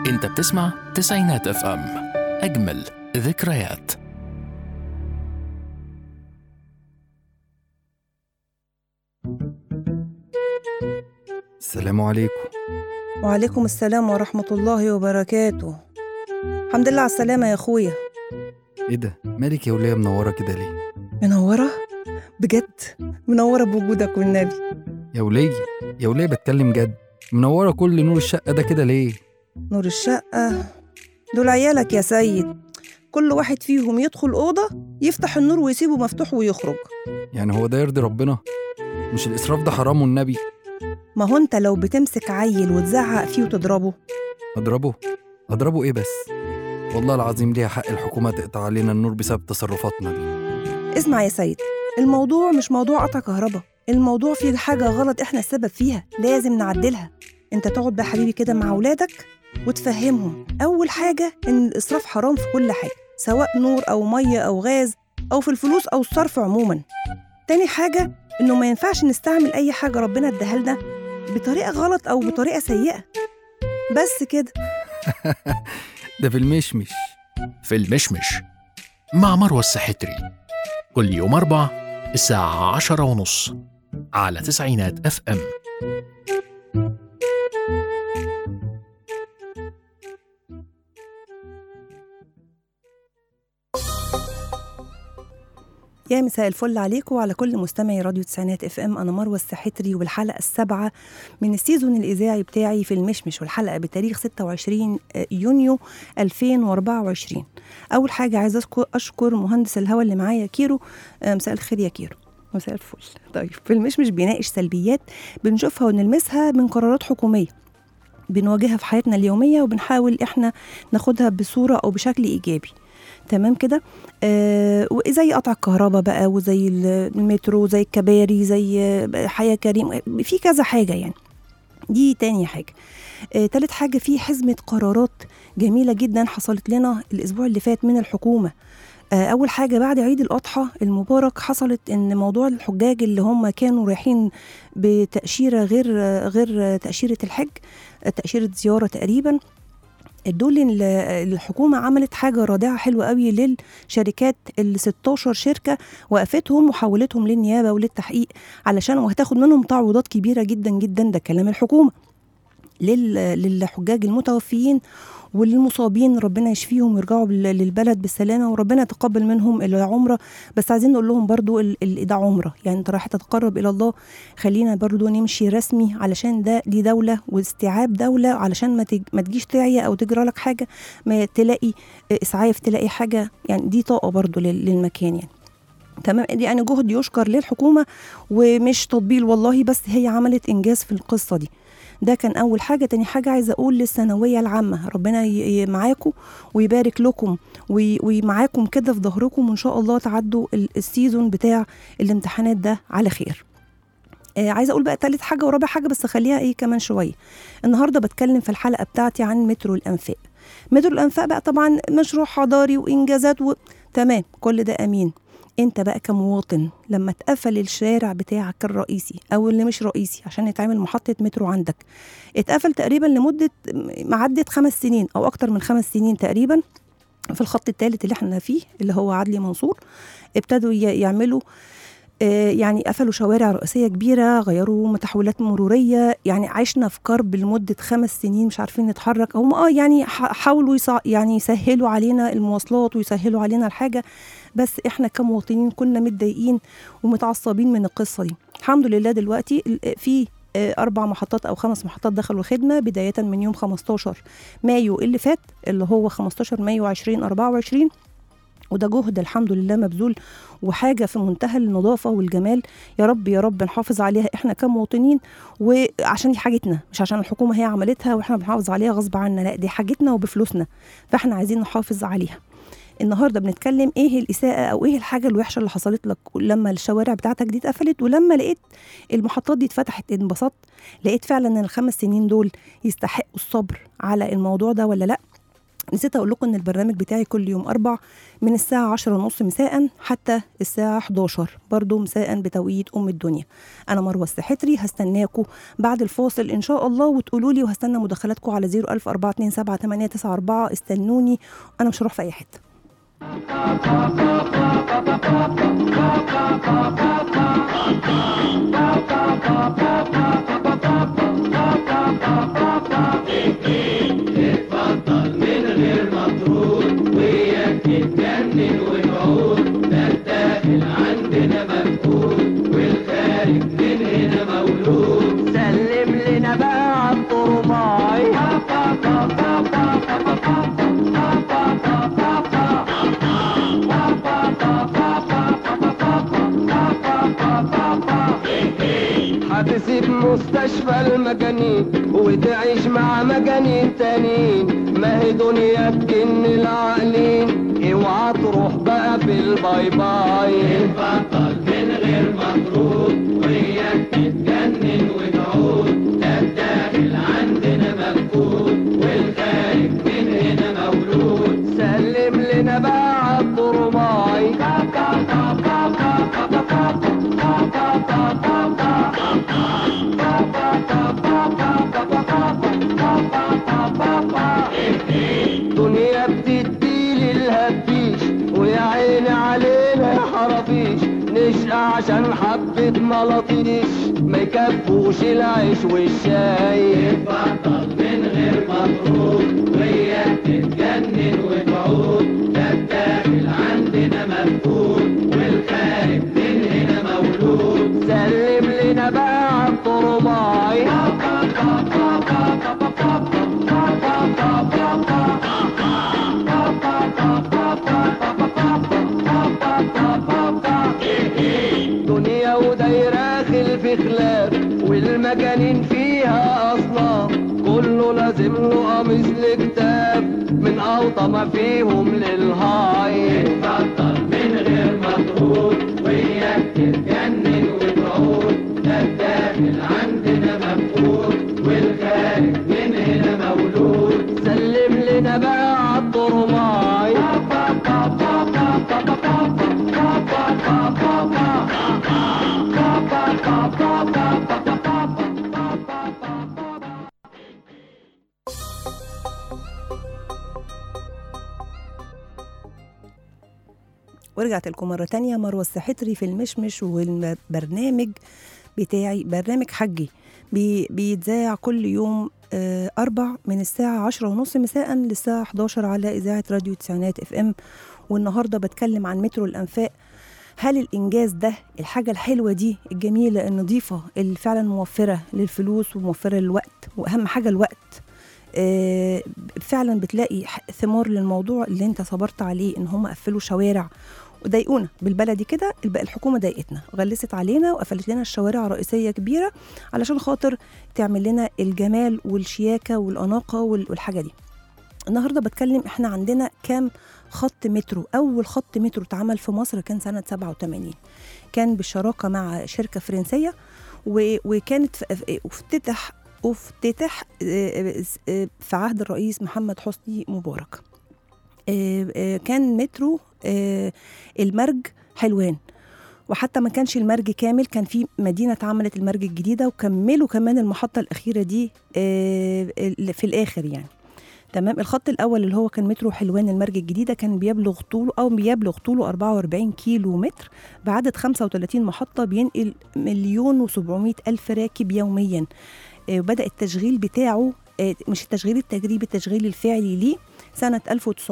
انت بتسمع تسعينات اف ام اجمل ذكريات السلام عليكم وعليكم السلام ورحمة الله وبركاته الحمد لله على السلامة يا أخويا ايه ده مالك يا وليه منوره كده ليه منورة بجد منورة بوجودك والنبي يا وليه يا وليه بتكلم جد منوره كل نور الشقه ده كده ليه نور الشقة دول عيالك يا سيد كل واحد فيهم يدخل أوضة يفتح النور ويسيبه مفتوح ويخرج يعني هو ده يرضي ربنا مش الاسراف ده حرام والنبي ما هو أنت لو بتمسك عيل وتزعق فيه وتضربه اضربه اضربه ايه بس والله العظيم ليها حق الحكومه تقطع علينا النور بسبب تصرفاتنا دي اسمع يا سيد الموضوع مش موضوع قطع كهرباء الموضوع فيه حاجة غلط احنا السبب فيها لازم نعدلها انت تقعد بقى حبيبي كده مع ولادك وتفهمهم أول حاجة إن الإسراف حرام في كل حاجة سواء نور أو مية أو غاز أو في الفلوس أو الصرف عموما تاني حاجة إنه ما ينفعش نستعمل أي حاجة ربنا اداها لنا بطريقة غلط أو بطريقة سيئة بس كده ده في المشمش في المشمش مع مروة السحتري كل يوم أربع الساعة عشرة ونص على تسعينات اف ام يا مساء الفل عليكم وعلى كل مستمعي راديو تسعينات اف ام انا مروه السحتري والحلقه السابعه من السيزون الاذاعي بتاعي في المشمش والحلقه بتاريخ 26 يونيو 2024 اول حاجه عايزه أشكر- اشكر مهندس الهواء اللي معايا كيرو آه، مساء الخير يا كيرو مساء الفل طيب في المشمش بيناقش سلبيات بنشوفها ونلمسها من قرارات حكوميه بنواجهها في حياتنا اليوميه وبنحاول احنا ناخدها بصوره او بشكل ايجابي تمام كده آه وزي قطع الكهرباء بقى وزي ال- المترو زي الكباري زي آه، حياة كريم في كذا حاجة يعني دي تاني حاجة آه تالت حاجة في حزمة قرارات جميلة جدا حصلت لنا الأسبوع اللي فات من الحكومة آه أول حاجة بعد عيد الأضحى المبارك حصلت إن موضوع الحجاج اللي هم كانوا رايحين بتأشيرة غير آه، غير آه، تأشيرة الحج آه، تأشيرة زيارة تقريبا دول ال- الحكومة عملت حاجة رادعة حلوة قوي للشركات ال 16 شركة وقفتهم وحولتهم للنيابة وللتحقيق علشان وهتاخد منهم تعويضات كبيرة جدا جدا ده كلام الحكومة لل- للحجاج المتوفيين وللمصابين ربنا يشفيهم ويرجعوا بال- للبلد بالسلامه وربنا يتقبل منهم العمره بس عايزين نقول لهم برضو ال- ال- ده عمره يعني انت رايح تتقرب الى الله خلينا برضو نمشي رسمي علشان ده دي دوله واستيعاب دوله علشان ما تج- ما تجيش تعيا او تجرى لك حاجه ما تلاقي اسعاف تلاقي حاجه يعني دي طاقه برضو لل- للمكان يعني تمام دي يعني جهد يشكر للحكومه ومش تطبيل والله بس هي عملت انجاز في القصه دي ده كان اول حاجه تاني حاجه عايزه اقول للثانويه العامه ربنا ي- ي- معاكم ويبارك لكم وي- ومعاكم كده في ظهركم وان شاء الله تعدوا ال- السيزون بتاع الامتحانات ده على خير آه عايزه اقول بقى تالت حاجه ورابع حاجه بس خليها ايه كمان شويه النهارده بتكلم في الحلقه بتاعتي عن مترو الانفاق مترو الانفاق بقى طبعا مشروع حضاري وانجازات و... تمام كل ده امين انت بقى كمواطن لما اتقفل الشارع بتاعك الرئيسي او اللي مش رئيسي عشان يتعمل محطه مترو عندك اتقفل تقريبا لمده معدة خمس سنين او اكتر من خمس سنين تقريبا في الخط الثالث اللي احنا فيه اللي هو عدلي منصور ابتدوا ي- يعملوا آه، يعني قفلوا شوارع رئيسية كبيرة غيروا متحولات مرورية يعني عشنا في كرب لمدة خمس سنين مش عارفين نتحرك هم اه يعني ح- حاولوا يصع يعني يسهلوا علينا المواصلات ويسهلوا علينا الحاجة بس احنا كمواطنين كنا متضايقين ومتعصبين من القصة دي الحمد لله دلوقتي ال- في آه، أربع محطات أو خمس محطات دخلوا الخدمة بداية من يوم 15 مايو اللي فات اللي هو 15 مايو 2024 وده جهد الحمد لله مبذول وحاجه في منتهى النظافه والجمال يا رب يا رب نحافظ عليها احنا كمواطنين وعشان دي حاجتنا مش عشان الحكومه هي عملتها واحنا بنحافظ عليها غصب عنا لا دي حاجتنا وبفلوسنا فاحنا عايزين نحافظ عليها النهارده بنتكلم ايه الاساءه او ايه الحاجه الوحشه اللي حصلت لك لما الشوارع بتاعتك دي اتقفلت ولما لقيت المحطات دي اتفتحت انبسطت لقيت فعلا ان الخمس سنين دول يستحقوا الصبر على الموضوع ده ولا لا نسيت اقول لكم ان البرنامج بتاعي كل يوم اربع من الساعه 10 ونص مساء حتى الساعه 11 برضو مساء بتوقيت ام الدنيا انا مروه السحتري هستناكم بعد الفاصل ان شاء الله وتقولوا لي وهستنى مداخلاتكم على 004278994 استنوني انا مش هروح في اي حته سلم لنا بقى عالطرباي هتسيب مستشفى المجانين وتعيش مع مجانين تانيين ما هي دنيا تجن العقلين اوعى تروح بقى في الباي باي اتفضل من غير مطرود وياك تتجنن وتعود ده الداخل عندنا مفقود والخارج من هنا مولود سلم لنا بقى عالطرماي دنيا بتدي للهبيش ويا عيني علينا يا حرافيش نشقى عشان حبة ملاطيش ما يكفوش العيش والشاي اتفضل من غير مطرود وياك تتجنن وتعود ده الداخل عندنا مفقود والخارج من هنا مولود سلم لنا بقى عالطرماي دنيا ودايرة خلف خلاف والمجانين فيها أصناف كله لازم له قميص لكتاب من أوطى ما فيهم للهاي اتفضل من غير مطرود وياك تتجنن وتعود ده الداخل عندنا مفقود والخارج من هنا مولود سلم لنا بقى عالطرماي ورجعت لكم مرة تانية مروة السحتري في المشمش والبرنامج بتاعي برنامج حجي بي بيتذاع كل يوم آه، أربع من الساعة عشرة ونص مساء للساعة 11 على إذاعة راديو تسعينات اف ام والنهاردة بتكلم عن مترو الأنفاق هل الإنجاز ده الحاجة الحلوة دي الجميلة النظيفة اللي فعلا موفرة للفلوس وموفرة للوقت وأهم حاجة الوقت آه، فعلا بتلاقي ح- ثمار للموضوع اللي انت صبرت عليه ان هم قفلوا شوارع وضايقونا بالبلدي كده الب- الحكومه ضايقتنا غلست علينا وقفلت لنا الشوارع رئيسيه كبيره علشان خاطر تعمل لنا الجمال والشياكه والاناقه وال- والحاجه دي النهارده بتكلم احنا عندنا كام خط مترو اول خط مترو اتعمل في مصر كان سنه 87 كان بالشراكه مع شركه فرنسيه و- وكانت ف- ف- افتتح افتتح آه، آه، في عهد الرئيس محمد حسني مبارك آه، آه، كان مترو آه، المرج حلوان وحتى ما كانش المرج كامل كان في مدينه اتعملت المرج الجديده وكملوا كمان المحطه الاخيره دي آه، ال- في الاخر يعني تمام الخط الاول اللي هو كان مترو حلوان المرج الجديده كان بيبلغ طوله او بيبلغ طوله 44 كيلو متر بعدد 35 محطه بينقل مليون و700 الف راكب يوميا آه، وبدا التشغيل بتاعه آه، مش التشغيل التجريبي التشغيل الفعلي ليه سنه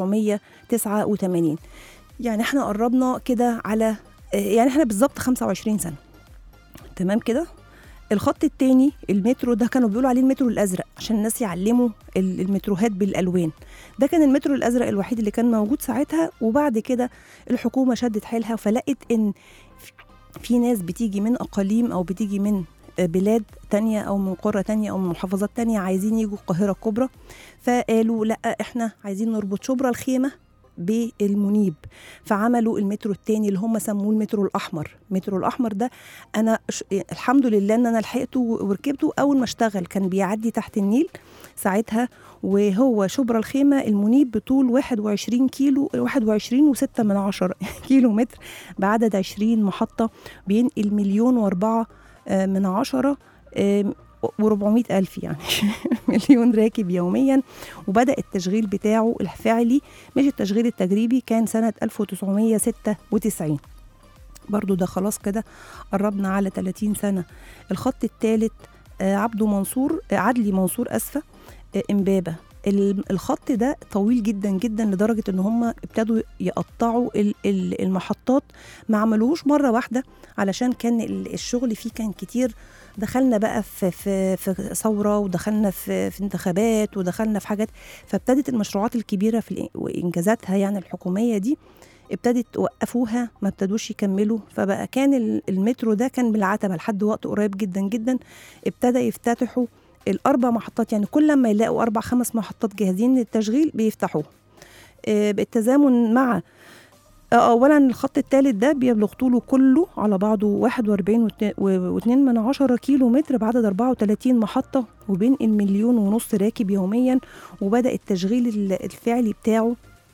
1989 يعني احنا قربنا كده على آه، يعني احنا بالظبط 25 سنه تمام كده الخط التاني المترو ده كانوا بيقولوا عليه المترو الازرق عشان الناس يعلموا ال- المتروهات بالالوان ده كان المترو الازرق الوحيد اللي كان موجود ساعتها وبعد كده الحكومه شدت حيلها فلقت ان في ناس بتيجي من اقاليم او بتيجي من بلاد تانية او من قرى تانية او من محافظات تانية عايزين يجوا القاهره الكبرى فقالوا لا احنا عايزين نربط شبرا الخيمه بالمنيب فعملوا المترو التاني اللي هم سموه المترو الاحمر المترو الاحمر ده انا ش... الحمد لله ان انا لحقته وركبته اول ما اشتغل كان بيعدي تحت النيل ساعتها وهو شبرا الخيمة المنيب بطول 21 كيلو 21 و6 من عشرة كيلو متر بعدد 20 محطة بينقل مليون وأربعة آه، من عشرة و400 ألف يعني مليون راكب يوميا وبدأ التشغيل بتاعه الفعلي مش التشغيل التجريبي كان سنة 1996 برضو ده خلاص كده قربنا على 30 سنة الخط الثالث عبده منصور آه، عدلي منصور أسفة آه، إمبابة ال- الخط ده طويل جدا جدا لدرجة ان هم ابتدوا يقطعوا ال- ال- المحطات ما عملوهوش مرة واحدة علشان كان ال- الشغل فيه كان كتير دخلنا بقى في في في ثوره ودخلنا في في انتخابات ودخلنا في حاجات فابتدت المشروعات الكبيره في الإن- وانجازاتها يعني الحكوميه دي ابتدت وقفوها ما ابتدوش يكملوا فبقى كان ال- المترو ده كان بالعتبه لحد وقت قريب جدا جدا ابتدى يفتتحوا الاربع محطات يعني كل ما يلاقوا اربع خمس محطات جاهزين للتشغيل بيفتحوه آه، بالتزامن مع آه، اولا الخط الثالث ده بيبلغ طوله كله على بعضه 41 و2 من عشرة كيلو متر بعدد 34 محطة وبينقل مليون ونص راكب يوميا وبدأ التشغيل ال- الفعلي بتاعه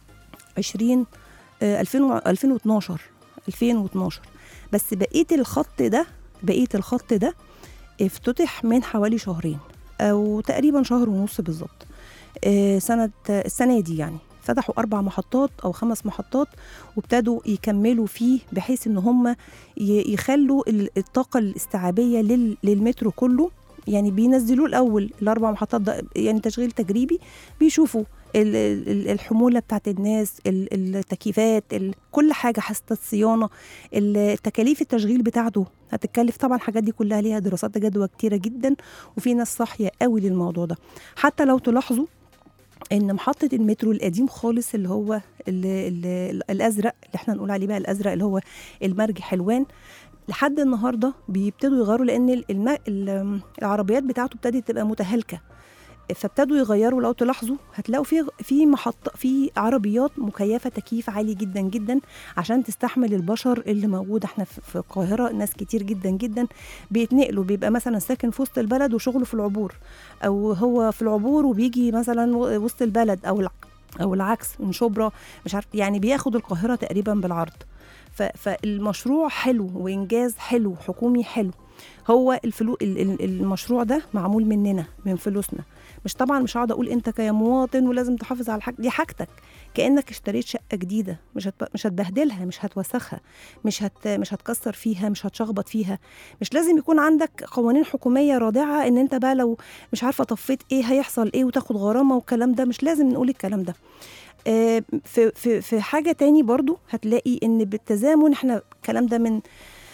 20 آه، 2000 و- 2012 2012 بس بقية الخط ده بقية الخط ده افتتح من حوالي شهرين أو تقريبا شهر ونص بالظبط آه، سنة السنة دي يعني فتحوا أربع محطات أو خمس محطات وابتدوا يكملوا فيه بحيث إن هم ي- يخلوا ال- الطاقة الاستيعابية لل- للمترو كله يعني بينزلوه الأول الأربع محطات ده يعني تشغيل تجريبي بيشوفوا ال- ال- الحمولة بتاعت الناس ال- التكييفات ال- كل حاجة حاسة الصيانة ال- تكاليف التشغيل بتاعته هتتكلف طبعا الحاجات دي كلها ليها دراسات جدوى كتيرة جدا وفي ناس صاحية قوي للموضوع ده حتى لو تلاحظوا ان محطه المترو القديم خالص اللي هو ال ال ال الازرق اللي احنا نقول عليه بقى الازرق اللي هو المرج حلوان لحد النهارده بيبتدوا يغيروا لان ال- الم... ال- العربيات بتاعته ابتدت تبقى متهالكه فابتدوا يغيروا لو تلاحظوا هتلاقوا في في محطه في عربيات مكيفه تكييف عالي جدا جدا عشان تستحمل البشر اللي موجود احنا في في القاهره ناس كتير جدا جدا بيتنقلوا بيبقى مثلا ساكن في وسط البلد وشغله في العبور او هو في العبور وبيجي مثلا و- وسط البلد او الع- او العكس من شبرا مش عارف يعني بياخد القاهره تقريبا بالعرض ف- فالمشروع حلو وانجاز حلو حكومي حلو هو الفلو ال- ال- المشروع ده معمول مننا من فلوسنا مش طبعا مش هقعد اقول انت كمواطن ولازم تحافظ على الحاجه دي حاجتك كانك اشتريت شقه جديده مش هت... مش هتبهدلها مش هتوسخها مش هت... مش هتكسر فيها مش هتشخبط فيها مش لازم يكون عندك قوانين حكوميه رادعه ان انت بقى لو مش عارفه طفيت ايه هيحصل ايه وتاخد غرامه والكلام ده مش لازم نقول الكلام ده آه، في في في حاجه تاني برضو هتلاقي ان بالتزامن احنا الكلام ده من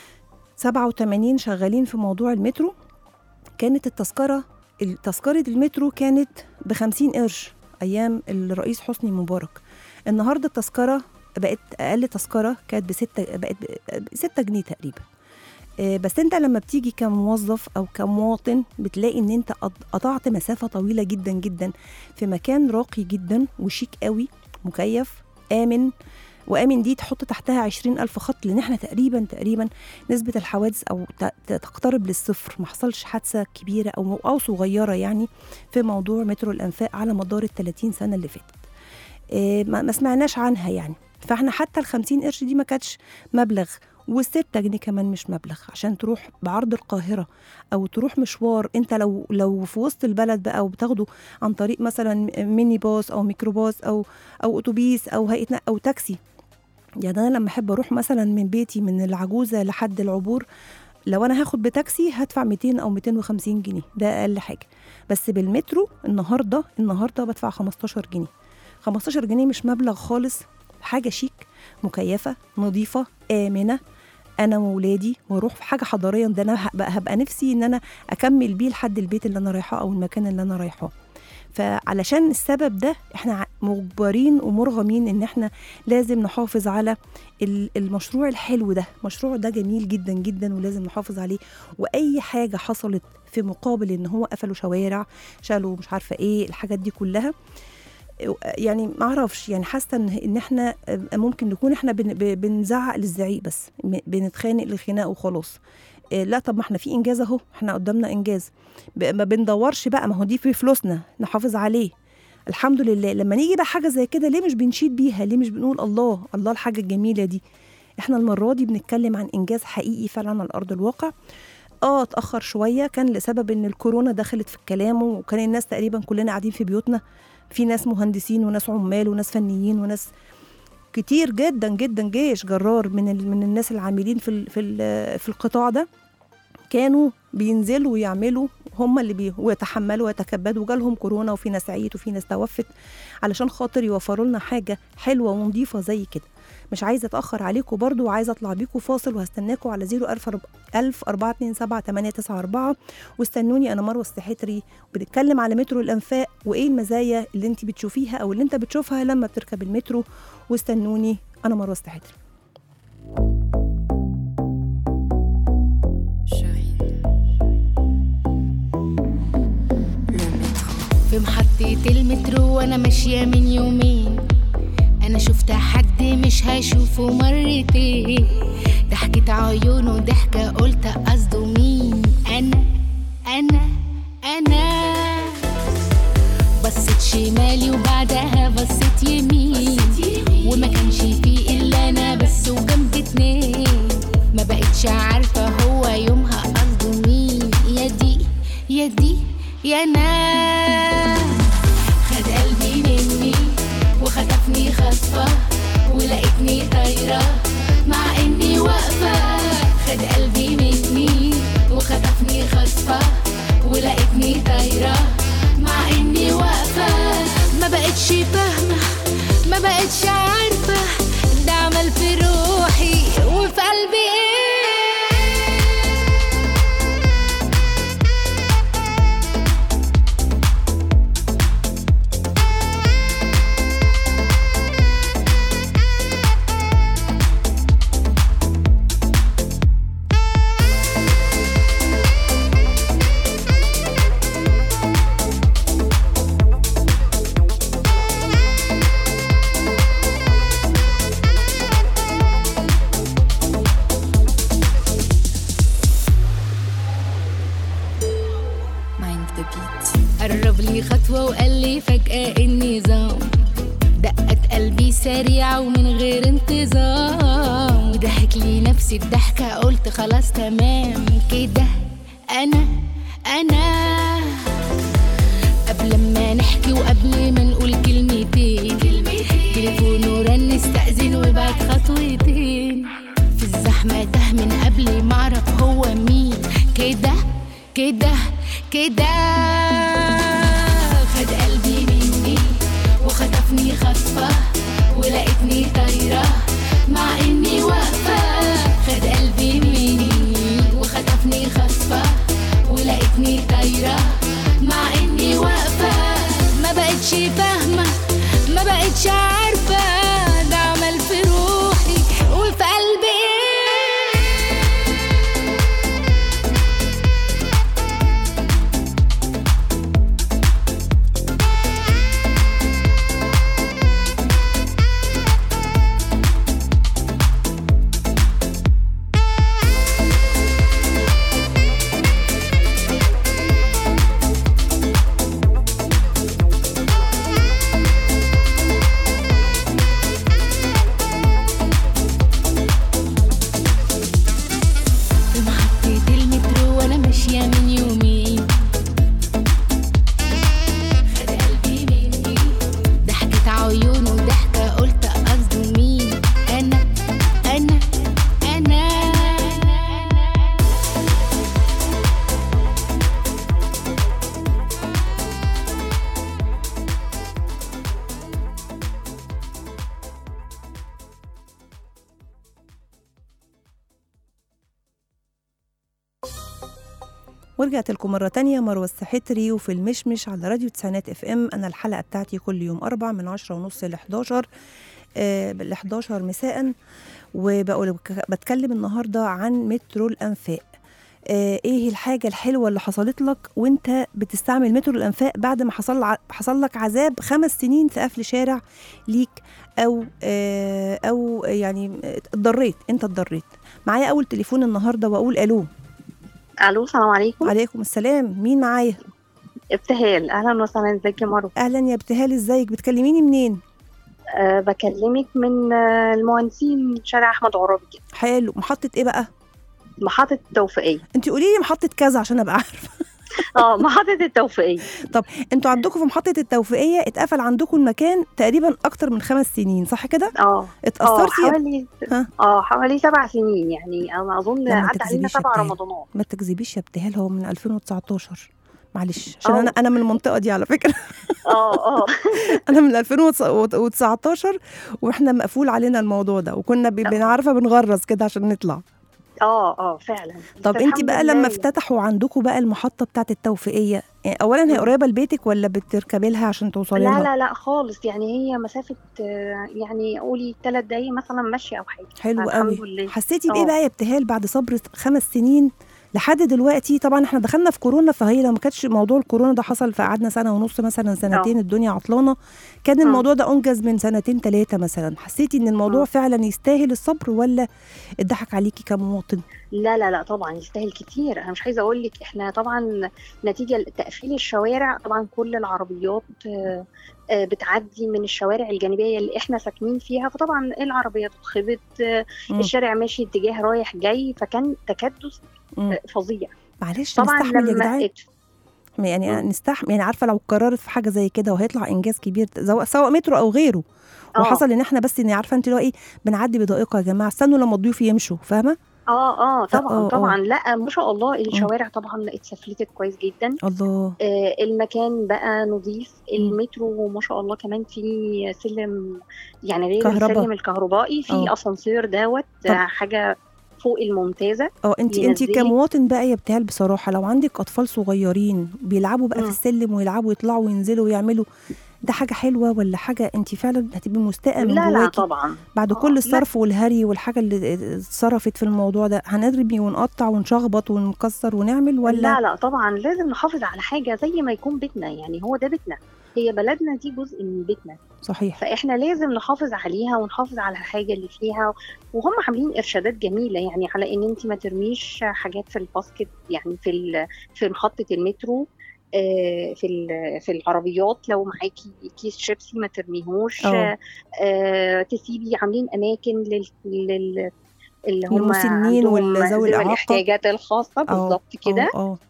87 شغالين في موضوع المترو كانت التذكره تذكره المترو كانت ب 50 قرش ايام الرئيس حسني مبارك النهارده التذكره بقت اقل تذكره كانت بستة بقت ب 6 جنيه تقريبا آه، بس انت لما بتيجي كموظف او كمواطن بتلاقي ان انت قط- قطعت مسافه طويله جدا جدا في مكان راقي جدا وشيك قوي مكيف امن وامن دي تحط تحتها عشرين ألف خط لان احنا تقريبا تقريبا نسبه الحوادث او ت- ت- تقترب للصفر ما حصلش حادثه كبيره او او صغيره يعني في موضوع مترو الانفاق على مدار ال 30 سنه اللي فاتت إيه، ما ما سمعناش عنها يعني فاحنا حتى ال 50 قرش دي ما كانتش مبلغ والستة جنيه كمان مش مبلغ عشان تروح بعرض القاهرة أو تروح مشوار أنت لو لو في وسط البلد بقى وبتاخده عن طريق مثلا ميني باص أو ميكروباص أو أو أتوبيس أو هيئة نقل أو تاكسي يعني أنا لما أحب أروح مثلا من بيتي من العجوزة لحد العبور لو أنا هاخد بتاكسي هدفع 200 أو 250 جنيه ده أقل حاجة بس بالمترو النهاردة النهاردة بدفع 15 جنيه 15 جنيه مش مبلغ خالص حاجة شيك مكيفة نظيفة آمنة أنا وولادي وأروح في حاجة حضارية ده أنا هبقى, هبقى نفسي إن أنا أكمل بيه لحد البيت اللي أنا رايحاه أو المكان اللي أنا رايحاه فعلشان السبب ده احنا ع- مجبرين ومرغمين ان احنا لازم نحافظ على ال- المشروع الحلو ده المشروع ده جميل جدا جدا ولازم نحافظ عليه واي حاجه حصلت في مقابل ان هو قفلوا شوارع شالوا مش عارفه ايه الحاجات دي كلها يعني ما اعرفش يعني حاسه ان ان احنا ممكن نكون احنا بن- ب- بنزعق للزعيق بس م- بنتخانق للخناق وخلاص إيه، لا طب ما احنا في انجاز اهو احنا قدامنا انجاز ب- ما بندورش بقى ما هو دي في فلوسنا نحافظ عليه الحمد لله لما نيجي بقى حاجه زي كده ليه مش بنشيد بيها ليه مش بنقول الله الله الحاجه الجميله دي احنا المره دي بنتكلم عن انجاز حقيقي فعلا على ارض الواقع اه اتاخر شويه كان لسبب ان الكورونا دخلت في الكلام وكان الناس تقريبا كلنا قاعدين في بيوتنا في ناس مهندسين وناس عمال وناس فنيين وناس كتير جدا جدا جيش جرار من ال- من الناس العاملين في ال- في ال- في القطاع ده كانوا بينزلوا ويعملوا هم اللي بي ويتحملوا ويتكبدوا وجالهم كورونا وفي ناس عيت وفي ناس توفت علشان خاطر يوفروا لنا حاجه حلوه ونظيفه زي كده مش عايزه اتاخر عليكم برضو وعايزه اطلع بيكم فاصل وهستناكم على 01000 427 واستنوني انا مروه السحتري بنتكلم على مترو الانفاق وايه المزايا اللي انت بتشوفيها او اللي انت بتشوفها لما بتركب المترو واستنوني انا مروه السحتري في محطة المترو وانا ماشية من يومين انا شفت حد مش هشوفه مرتين ضحكة عيونه ضحكة قلت قصده مين انا انا انا بصيت شمالي وبعدها بصيت يمين وما كانش فيه الا انا بس وجنبي اتنين ما بقتش عارفة هو يومها قصده مين يا دي يا دي يا ناس خد قلبي مني وخطفني خطفة ولقيتني طايرة مع اني واقفة خد قلبي مني وخطفني خطفة ولقيتني طايرة مع اني واقفة ما بقتش فاهمة ما بقتش عارفة ده عمل في روحي وفي قلبي ايه قرب لي خطوة وقال لي فجأة النظام دقت قلبي سريعة ومن غير انتظام وضحك لي نفسي الضحكة قلت خلاص تمام كده أنا أنا قبل ما نحكي وقبل ما نقول كلمتين تليفونه رن استأذن وبعد خطوتين في الزحمة ده من قبل ما اعرف هو مين كده كده كده خد قلبي مني وخطفني خطفة ولقيتني طايرة مع اني واقفة خد قلبي مني وخطفني خطفة ولقيتني طايرة مع اني واقفة ما بقتش فاهمة ما بقتش عارفة ده عمل في روحي وفي قلبي ايه في محطة المترو وانا ماشية من يومين خد قلبي مني ضحكة عيونه ضحكة قلت قصده مين انا انا انا ورجعت لكم مرة تانية مروة السحتري وفي المشمش على راديو تسعينات اف ام أنا الحلقة بتاعتي كل يوم أربع من عشرة ونص ل 11 آه ل 11 مساء وبقول بتكلم النهاردة عن مترو الأنفاق آه ايه الحاجه الحلوه اللي حصلت لك وانت بتستعمل مترو الانفاق بعد ما حصل ع- حصل لك عذاب خمس سنين في قفل شارع ليك او آه او يعني اتضريت انت اتضريت معايا اول تليفون النهارده واقول الو الو السلام عليكم عليكم السلام مين معايا ابتهال اهلا وسهلا ازيك يا مروه اهلا يا ابتهال ازيك بتكلميني منين أه بكلمك من آه، المهندسين شارع احمد عرابي كده حلو محطه ايه بقى محطه التوفيقيه انت قولي لي محطه كذا عشان ابقى عارفه اه محطه التوفيقيه انتوا عندكم في محطه التوفيقيه اتقفل عندكم المكان تقريبا اكتر من خمس سنين صح كده اه اه اتاثرتي يا- حوالي ها؟ اه حوالي سبع سنين يعني انا اظن لا، ما عدى علينا تكذبيش يا سبع ابتهال. رمضانات ما تكذبيش يا ابتهال هو من 2019 معلش عشان اه. انا انا من المنطقه دي على فكره اه اه انا من 2019 واحنا مقفول علينا الموضوع ده وكنا ب- اه. بنعرفه بنغرز كده عشان نطلع اه اه فعلا طب بس انت الحمد بقى لله لما افتتحوا عندكم بقى المحطه بتاعه التوفيقيه يعني اولا هي مم. قريبه لبيتك ولا بتركبي لها عشان توصلي لا لها لا لا خالص يعني هي مسافه آه، يعني قولي ثلاث دقايق مثلا ماشيه او حاجه حلو الحمد قوي لله حسيتي بايه اه. بقى يا ابتهال بعد صبر خمس سنين لحد دلوقتي طبعا احنا دخلنا في كورونا فهي لو ما كانتش موضوع الكورونا ده حصل فقعدنا سنه ونص مثلا سنتين الدنيا عطلانه كان اه. الموضوع ده انجز من سنتين ثلاثه مثلا حسيتي ان الموضوع اه. فعلا يستاهل الصبر ولا اتضحك عليكي كمواطن لا لا لا طبعا يستاهل كتير انا مش عايزه اقول لك احنا طبعا نتيجه لتقفيل الشوارع طبعا كل العربيات آه، آه، بتعدي من الشوارع الجانبيه اللي احنا ساكنين فيها فطبعا العربيه تتخبط آه، مم. الشارع ماشي اتجاه رايح جاي فكان تكدس مم. آه، فظيع معلش طبعا نستحمل يا لما جدعان ات- يعني مم. نستحمل يعني عارفه لو قررت في حاجه زي كده وهيطلع انجاز كبير سواء سواء مترو او غيره اه وحصل ان احنا بس ان عارفه انت اللي هو ايه بنعدي بدقيقه يا جماعه استنوا لما الضيوف يمشوا فاهمه اه اه اه، طبعا اه. طبعا لا ما شاء الله الشوارع طبعا اتسفلتت كويس جدا الله آه، المكان بقى نظيف المترو ما شاء الله كمان في سلم يعني غير كهرباء. السلم الكهربائي في اه. اسانسير دوت طب. آه، حاجه فوق الممتازه اه انت انت ينزلك. كمواطن بقى يا ابتهال بصراحه لو عندك اطفال صغيرين بيلعبوا بقى في مم. السلم ويلعبوا ويطلعوا وينزلوا ويعملوا ده حاجه حلوه ولا حاجه انت فعلا هتبقي مستاءه من لا لا جواكي طبعا بعد آه، كل لا. الصرف والهري والحاجه اللي اتصرفت في الموضوع ده هنرمي ونقطع ونشخبط ونكسر ونعمل ولا لا لا طبعا لازم نحافظ على حاجه زي ما يكون بيتنا يعني هو ده بيتنا هي بلدنا دي جزء من بيتنا صحيح فاحنا لازم نحافظ عليها ونحافظ على الحاجه اللي فيها وهم عاملين ارشادات جميله يعني على ان انت ما ترميش حاجات في الباسكت يعني في ال- في محطه المترو آه، في ال- في العربيات لو معاكي كيس شيبسي ما ترميهوش اه. آه، آه، تسيبي عاملين اماكن لل, لل اللي هم للمسنين عندهم والذوي الإعاقة. الاحتياجات الخاصه بالظبط كده اه اه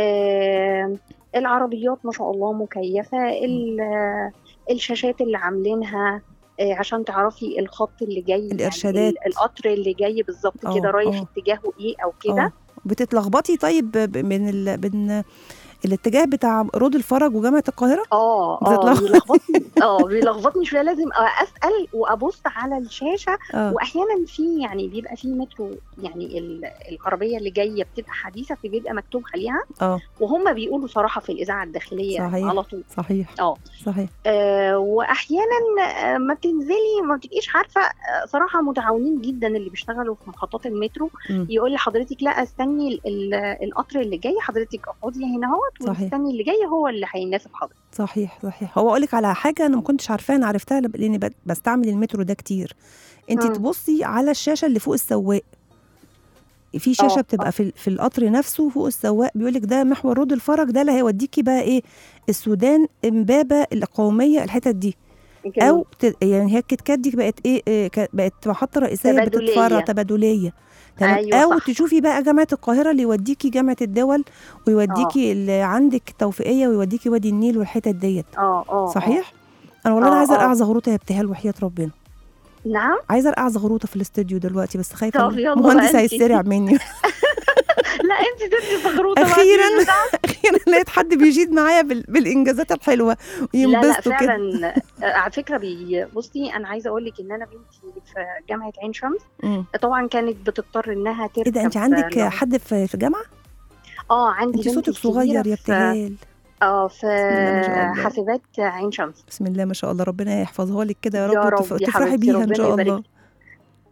آه، العربيات ما شاء الله مكيفة ال- الشاشات اللي عاملينها آه، عشان تعرفي الخط اللي جاي يعني الإرشادات. ال- القطر اللي جاي بالظبط آه، كده رايح آه. اتجاهه ايه او كده اه بتتلخبطي طيب ب- من ال... بين الاتجاه بتاع رود الفرج وجامعه القاهره اه اه بتتلخبط. بيلخبطني اه بيلخبطني شويه لازم اسال وابص على الشاشه اه واحيانا في يعني بيبقى في مترو يعني ال- العربيه اللي جايه بتبقى حديثه فبيبقى مكتوب عليها اه وهم بيقولوا صراحه في الاذاعه الداخليه صحيح. على طول صحيح اه صحيح آه، واحيانا آه، ما بتنزلي ما بتبقيش عارفه آه، صراحه متعاونين جدا اللي بيشتغلوا في محطات المترو مم. يقول لحضرتك لا استني ال- ال- القطر اللي جاي حضرتك اقعدي هنا اهوت صحيح. واستني اللي جاي هو اللي هيناسب حضرتك صحيح صحيح هو اقول لك على حاجه انا ما كنتش عارفاها انا عرفتها لب- لاني ب- بستعمل المترو ده كتير انت مم. تبصي على الشاشه اللي فوق السواق في شاشه آه، بتبقى في في القطر نفسه فوق السواق بيقول لك ده محور رود الفرج ده اللي هيوديكي بقى ايه السودان امبابه القوميه الحتت دي او ت- يعني هي الكتكات دي بقت ايه, إيه ك- بقت محطه رئيسيه تبادلية. بتتفرع تبادليه تمام أيوة او صح. تشوفي بقى جامعه القاهره اللي يوديكي جامعه الدول ويوديكي اللي عندك توفيقيه ويوديكي وادي النيل والحتت ديت اه اه آه. صحيح انا والله انا آه، عايزه آه. ارقع زغروطه يا ابتهال وحياه ربنا نعم عايزه ارقع زغروطه في الاستوديو دلوقتي بس خايفه طب يلا المهندس بقى انتي. هيسرع مني لا انت تدي زغروطه بقى أخيراً. دي بتاع- اخيرا لقيت حد بيجيد معايا بال... بالانجازات الحلوه لا لا وينبسطوا كده فعلا آه، على فكره بي بصي انا عايزه اقول لك ان انا بنتي في جامعه عين شمس مم. طبعا كانت بتضطر انها تركب ايه ده انت عندك لو- حد في في جامعه اه عندي انت بنت صوتك كبيرة صغير يا في- ابتهال اه في الله ما شاء الله. حاسبات عين شمس بسم الله ما شاء الله ربنا يحفظها لك كده يا يا رب, رب وتف- يا تفرحي حبيبتي، بيها ان ربنا شاء يبارك الله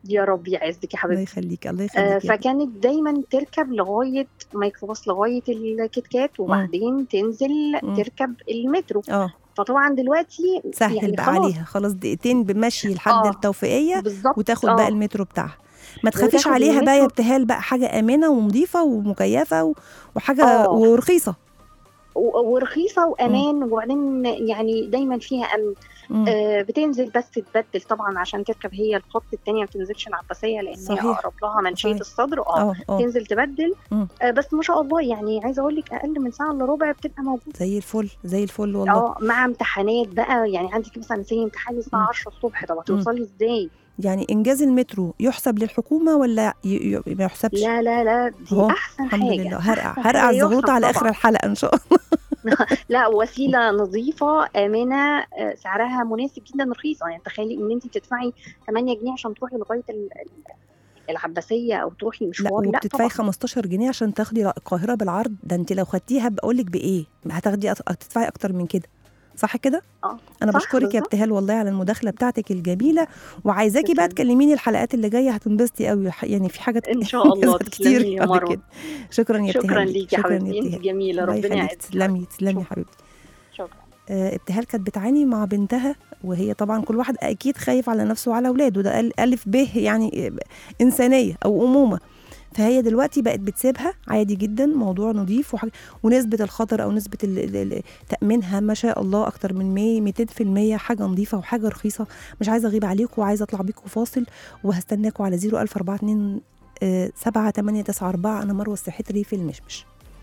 يا رب يعزك يا الله حبيبتي يخليك الله آه، يخليك يا فكانت دايما تركب لغايه ميكروباص لغايه الكيت كات وبعدين تنزل مم. تركب المترو اه فطبعا دلوقتي سهل يعني بقى خلاص. عليها خلاص دقيقتين بمشي لحد آه. التوفيقيه بالظبط وتاخد آه. بقى المترو بتاعها ما تخافيش وتاخد عليها بقى يا المترو. ابتهال بقى حاجه امنه ونظيفه ومكيفه و- وحاجه آه. ورخيصه و- ورخيصه وامان وبعدين يعني دايما فيها امن مم. آه بتنزل بس تبدل طبعا عشان تركب هي الخط الثانيه ما بتنزلش العباسيه لان صحيح. هي اقرب لها منشيه صحيح. الصدر اه اه اه تنزل تبدل مم. آه بس ما شاء الله يعني عايزه اقول لك اقل من ساعه الا ربع بتبقى موجوده زي الفل زي الفل والله اه مع امتحانات بقى يعني عندك مثلا زي امتحان مم. الساعه 10 الصبح طب هتوصلي ازاي؟ يعني انجاز المترو يحسب للحكومه ولا ي... ي... ما يحسبش لا لا لا دي أهو، احسن الحمد حاجه لله هرقع أحسن هرقع حاجة الزغروطه يحسب على اخر طبعاً. الحلقه ان شاء الله لا وسيله نظيفه امنه آه، سعرها مناسب جدا رخيصه يعني تخيلي ان انت بتدفعي 8 جنيه عشان تروحي لغايه ال- ال- العباسيه او تروحي لا مشوار لا, وبتدفعي طبعا 15 جنيه عشان تاخدي القاهره بالعرض ده انت لو خدتيها بقول لك بايه هتاخدي أت- هتدفعي اكتر من كده صح كده اه انا صح، بشكرك يا بالظبط. ابتهال والله على المداخله بتاعتك الجميله وعايزاكي بقى تسلمي. تكلميني الحلقات اللي جايه هتنبسطي قوي يعني في حاجات ان شاء الله نزلت كتير تسلمي يا قبل مروه كده شكرا يا ابتهال شكرا ليك. ليكي يا شكرا حبيبتي انت ابتهال. جميله الله ربنا يخليك يعزك تسلمي تسلمي يا شكراً. حبيبتي شكرا آه، ابتهال كانت بتعاني مع بنتها وهي طبعا كل واحد اكيد خايف على نفسه وعلى اولاده ده ال- الف ب يعني آه، انسانيه او امومه فهي دلوقتي بقت بتسيبها عادي جدا موضوع نظيف وحاجة ونسبة الخطر أو نسبة ال- ال- ال- تأمينها ما شاء الله أكتر من 100 200% حاجة نظيفة وحاجة رخيصة مش عايزة أغيب عليكم وعايزة أطلع بيكم فاصل وهستناكم على 01442 7 8 9 4 أنا مروة السحتري في المشمش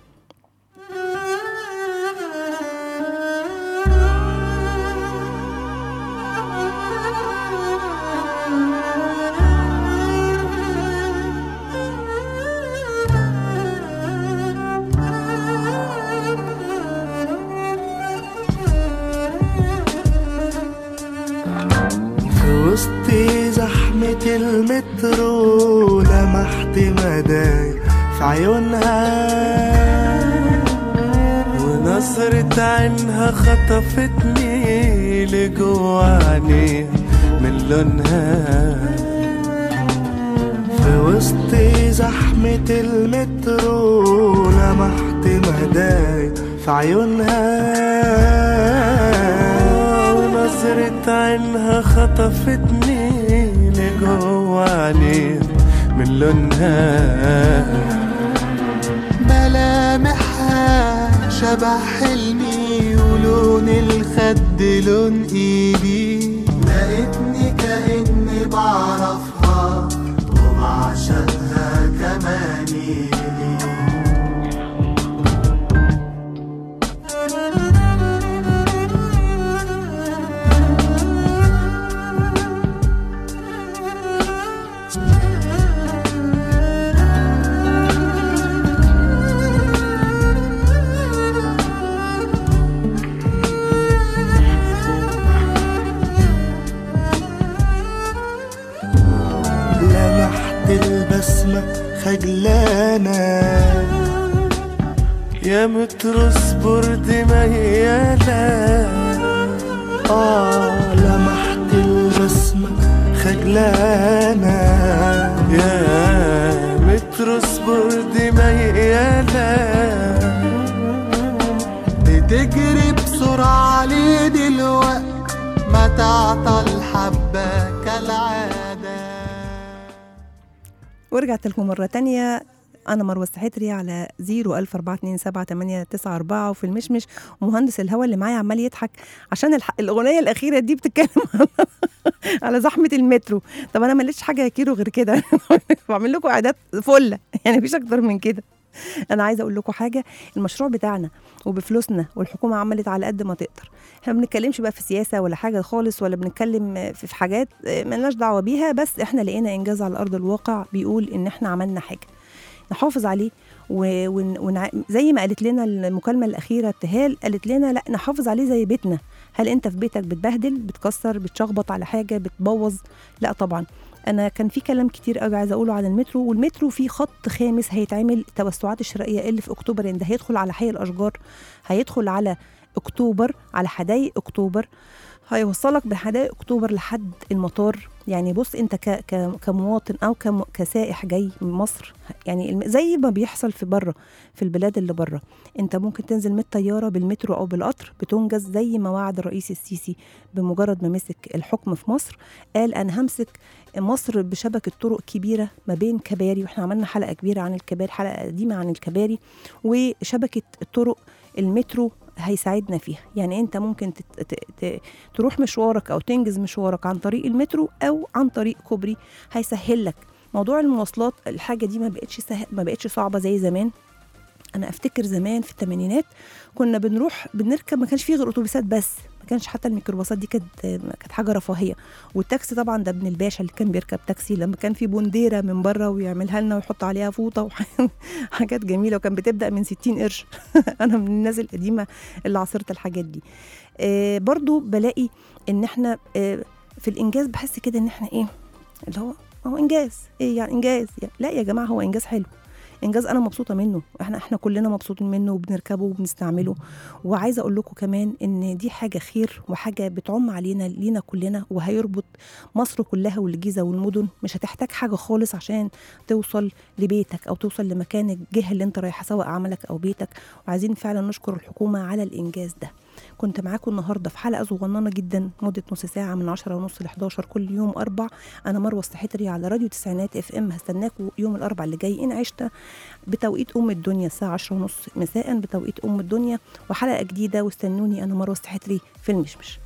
في وسط زحمة المترو لمحت مدايا في عيونها ونظرة عينها خطفتني لجوا عينيها من لونها في وسط زحمة المترو لمحت مدايا في عيونها ونظرة عينها خطفتني لجوا عينيها من لونها ملامحها شبه حلمي ولون الخد لون ايدي لقيتني كأني بعرفها وبعشقها كمان ايدي لمحت البسمة خجلانة يا متر اصبر دي ميالة آه لمحت البسمة خجلانة يا متر اصبر دي ميالة بتجري بسرعة عليه دلوقت ما تعطى الحبة كالعادة ورجعت لكم مرة تانية أنا مروة السحتري على 014278994 وفي المشمش ومهندس الهوا اللي معايا عمال يضحك عشان الح... الأغنية الأخيرة دي بتتكلم على- على زحمة المترو طب أنا ماليش حاجة يا كيرو غير كده بعمل لكم إعداد فلة يعني مفيش أكتر من كده أنا عايزة أقول لكم حاجة المشروع بتاعنا وبفلوسنا والحكومة عملت على قد ما تقدر احنا ما بنتكلمش بقى في سياسة ولا حاجة خالص ولا بنتكلم في في حاجات آه، ملناش دعوة بيها بس احنا لقينا إنجاز على أرض الواقع بيقول إن احنا عملنا حاجة نحافظ عليه و- ون- ونع... زي ما قالت لنا المكالمة الأخيرة ابتهال قالت لنا لا نحافظ عليه زي بيتنا هل أنت في بيتك بتبهدل بتكسر بتشخبط على حاجة بتبوظ لا طبعا أنا كان في كلام كتير قوي عايزة أقوله عن المترو والمترو في خط خامس هيتعمل توسعات الشرقية اللي في أكتوبر إن ده هيدخل على حي الأشجار هيدخل على أكتوبر على حدائق أكتوبر هيوصلك بحدائق أكتوبر لحد المطار يعني بص انت ك ك كمواطن او كم كسائح جاي من مصر يعني الم- زي ما بيحصل في بره في البلاد اللي بره انت ممكن تنزل من الطياره بالمترو او بالقطر بتنجز زي ما وعد الرئيس السيسي بمجرد ما مسك الحكم في مصر قال انا همسك مصر بشبكه طرق كبيره ما بين كباري واحنا عملنا حلقه كبيره عن الكباري حلقه قديمه عن الكباري وشبكه الطرق المترو هيساعدنا فيها يعني انت ممكن تت... ت... ت... تروح مشوارك او تنجز مشوارك عن طريق المترو او عن طريق كوبري هيسهل لك موضوع المواصلات الحاجه دي ما بقتش سهل ما بقتش صعبه زي زمان انا افتكر زمان في الثمانينات كنا بنروح بنركب ما كانش فيه غير اتوبيسات بس ما كانش حتى الميكروباصات دي كانت كانت حاجه رفاهيه والتاكسي طبعا ده ابن الباشا اللي كان بيركب تاكسي لما كان في بنديره من بره ويعملها لنا ويحط عليها فوطه وحاجات جميله وكان بتبدا من 60 قرش انا من الناس القديمه اللي عاصرت الحاجات دي آه برضو بلاقي ان احنا آه في الانجاز بحس كده ان احنا ايه اللي هو هو انجاز ايه يعني انجاز يعني لا يا جماعه هو انجاز حلو انجاز انا مبسوطه منه احنا احنا كلنا مبسوطين منه وبنركبه وبنستعمله وعايزه اقول لكم كمان ان دي حاجه خير وحاجه بتعم علينا لينا كلنا وهيربط مصر كلها والجيزه والمدن مش هتحتاج حاجه خالص عشان توصل لبيتك او توصل لمكان الجهه اللي انت رايحه سواء عملك او بيتك وعايزين فعلا نشكر الحكومه على الانجاز ده كنت معاكم النهارده في حلقه صغننه جدا مده نص ساعه من 10 ونص ل 11 كل يوم اربع انا مروه السحتري على راديو تسعينات اف ام هستناكم يوم الاربع اللي جاي ان عشت بتوقيت ام الدنيا الساعه 10 ونص مساء بتوقيت ام الدنيا وحلقه جديده واستنوني انا مروه السحتري في المشمش